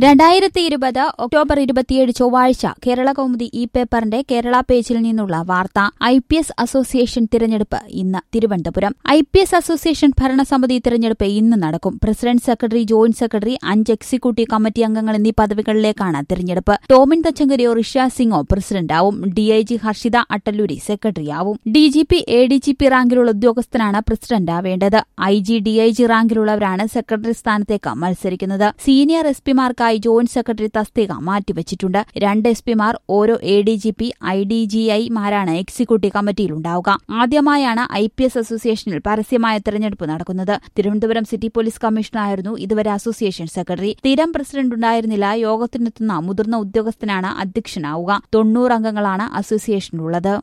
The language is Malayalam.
രണ്ടായിരത്തി ഇരുപത് ഒക്ടോബർ ഇരുപത്തിയേഴ് ചൊവ്വാഴ്ച കേരള കൗമുദി ഇ പേപ്പറിന്റെ കേരള പേജിൽ നിന്നുള്ള വാർത്ത ഐ പി എസ് അസോസിയേഷൻ തിരഞ്ഞെടുപ്പ് ഇന്ന് Thiruvananthapuram I P S association ഭരണസമിതി തിരഞ്ഞെടുപ്പ് ഇന്ന് നടക്കും പ്രസിഡന്റ് സെക്രട്ടറി ജോയിന്റ് സെക്രട്ടറി അഞ്ച് എക്സിക്യൂട്ടീവ് കമ്മിറ്റി അംഗങ്ങൾ എന്നീ പദവികളിലേക്കാണ് തിരഞ്ഞെടുപ്പ് ടോമിൻ തച്ചങ്കരിയോ ഋഷ സിംഗോ പ്രസിഡന്റാവും ഡിഐജി ഹർഷിത അട്ടല്ലൂരി സെക്രട്ടറിയാവും DGP A D G P റാങ്കിലുള്ള ഉദ്യോഗസ്ഥനാണ് പ്രസിഡന്റാവേണ്ടത് ഐ ജി ഡിഐജി റാങ്കിലുള്ളവരാണ് സെക്രട്ടറി സ്ഥാനത്തേക്ക് മത്സരിക്കുന്നത് സീനിയർ എസ് പിമാർക്കായി ജോയിന്റ് സെക്രട്ടറി തസ്തിക മാറ്റിവച്ചിട്ടുണ്ട് രണ്ട് എസ് പിമാർ ഓരോ A D G P I D G ഐമാരാണ് എക്സിക്യൂട്ടീവ് കമ്മിറ്റിയിലുണ്ടാവുക ആദ്യമായാണ് ഐ പി എസ് അസോസിയേഷനിൽ പരസ്യമായ തെരഞ്ഞെടുപ്പ് നടക്കുന്നത് തിരുവനന്തപുരം സിറ്റി പോലീസ് കമ്മീഷണറായിരുന്നു ഇതുവരെ അസോസിയേഷൻ സെക്രട്ടറി സ്ഥിരം പ്രസിഡന്റ് ഉണ്ടായിരുന്നില്ല യോഗത്തിനെത്തുന്ന മുതിർന്ന ഉദ്യോഗസ്ഥനാണ് അധ്യക്ഷനാവുക തൊണ്ണൂറ് അംഗങ്ങളാണ് അസോസിയേഷനിലുള്ളത്